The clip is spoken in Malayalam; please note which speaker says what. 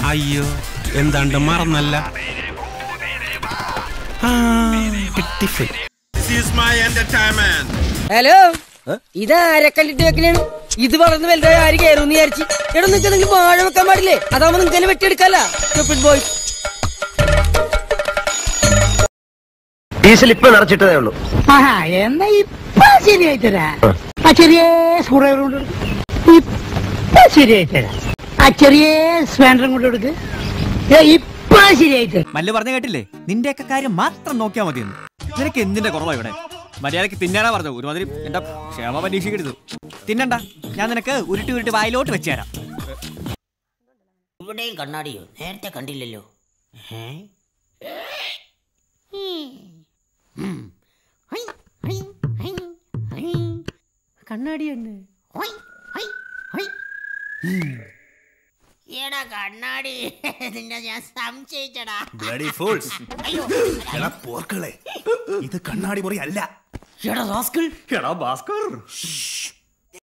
Speaker 1: അയ്യോ എന്താണ്ട് മറന്നല്ല ആ, pitiful.
Speaker 2: ഹലോ ഇത് ആരക്കല്ലിട്ട് വെക്കലാണ് ഇത് വളർന്ന് വലുതായ ആര് കയറും വിചാരിച്ചു എടാ നിങ്ങൾക്ക് നിങ്ങൾ വാഴ വെക്കാൻ പാടില്ലേ അതാവുമ്പോ നിങ്ങൾക്ക് തന്നെ വെട്ടിയെടുക്കല്ല ബോയ്
Speaker 3: ഡീസൽ ഇപ്പൊ നിറച്ചിട്ടതേ ഉള്ളൂ
Speaker 4: ആഹാ എന്നാ ഇപ്പൊ ശരിയായി തരാ ആ ചെറിയ സ്ക്രൂഡ്രൈവർ കൊണ്ട് കൊടുക്ക്. ഇപ്പൊ ശരിയായി തരാം ആ ചെറിയ സ്പാൻഡറും കൊണ്ട് കൊടുക്ക് ഏ, ഇപ്പൊ ശരിയായി തരാം
Speaker 5: മല്ല് പറഞ്ഞു കേട്ടില്ലേ നിന്റെയൊക്കെ കാര്യം മാത്രം നോക്കിയാൽ മതിയെന്ന് നിനക്ക് എന്തിന്റെ കുറവാ ഇവിടെ മര്യാദക്ക് തിന്നാനാ പറഞ്ഞു ഒരുമാതിരി എന്റെ ക്ഷേമ പരീക്ഷിക്കരുത് തിന്നണ്ട ഞാൻ നിനക്ക് ഉരുട്ടി ഉരുട്ടി വായിലോട്ട് വെച്ച് തരാം
Speaker 6: ഇവിടെയും കണ്ണാടിയോ നേരത്തെ കണ്ടില്ലല്ലോ ഏ? ഉം. Hi, hi, hi, hi. കണ്ണാടിയുണ്ട് ഹൈ, ഹൈ, ഹൈ. എടാ കണ്ണാടി നിന്നെ ഞാൻ സംശയിച്ചടാ അയ്യോ
Speaker 7: പോർക്കളെ ഇത് കണ്ണാടി മുറി അല്ല
Speaker 6: എടാ റാസ്കിൾ
Speaker 5: എടാ ഭാസ്കർ